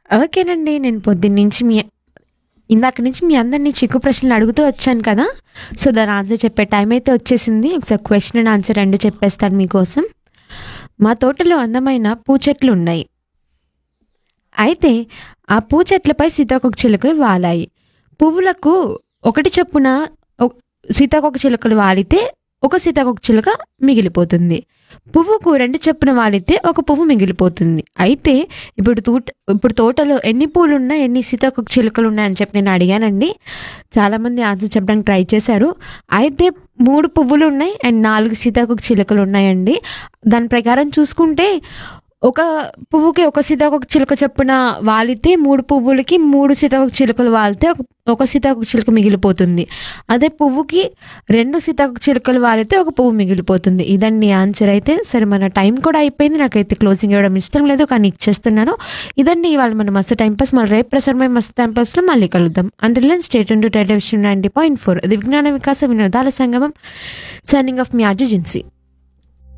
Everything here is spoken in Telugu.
ఓకేనండి నేను పొద్దున్నుంచి మీ ఇందాక నుంచి మీ అందరినీ చిక్కు ప్రశ్నలు అడుగుతూ వచ్చాను కదా సో దాని ఆన్సర్ చెప్పే టైం అయితే వచ్చేసింది ఒకసారి క్వశ్చన్ అండ్ ఆన్సర్ రెండు చెప్పేస్తాను మీకోసం మా తోటలో అందమైన పూచెట్లు ఉన్నాయి అయితే ఆ పూచెట్లపై సీతాకొక చిలుకలు వాలాయి పువ్వులకు ఒకటి చొప్పున ఒ- సీతాకొక చిలుకలు వాలితే ఒక సీతాకొక చిలుక మిగిలిపోతుంది పువ్వుకు రెండు చొప్పున వాలితే ఒక పువ్వు మిగిలిపోతుంది అయితే ఇప్పుడు తోట ఇప్పుడు తోటలో ఎన్ని పూలు ఉన్నాయి ఎన్ని సీతాకొక చిలుకలు ఉన్నాయని చెప్పి నేను అడిగానండి చాలామంది ఆన్సర్ చెప్పడానికి ట్రై చేశారు అయితే మూడు పువ్వులు ఉన్నాయి అండ్ నాలుగు సీతాకొక చిలుకలు ఉన్నాయండి దాని ప్రకారం చూసుకుంటే ఒక పువ్వుకి ఒక సీతాకొక చిలుక చొప్పున వాలితే మూడు పువ్వులకి మూడు సీతాకొక చిలుకలు వాలితే ఒక ఒక సీతాకొక చిలుక మిగిలిపోతుంది అదే పువ్వుకి రెండు సీతాకొక చిలుకలు వాలితే ఒక పువ్వు మిగిలిపోతుంది ఇదండి ఆన్సర్ అయితే సరే మన టైం కూడా అయిపోయింది నాకైతే క్లోజింగ్ ఇవ్వడం ఇష్టం లేదు కానీ ఇచ్చేస్తున్నాను ఇదండి ఇవాళ మన మస్తు టైం పాస్ మళ్ళీ రేపు ప్రసారమైన మస్తు టైం పాస్లో మళ్ళీ కలుద్దాం అందులో stay tuned to television ninety point four ఇది విజ్ఞాన వికాస వినోదాల సంగమం సైనింగ్ ఆఫ్ మీ అర్జెన్సీ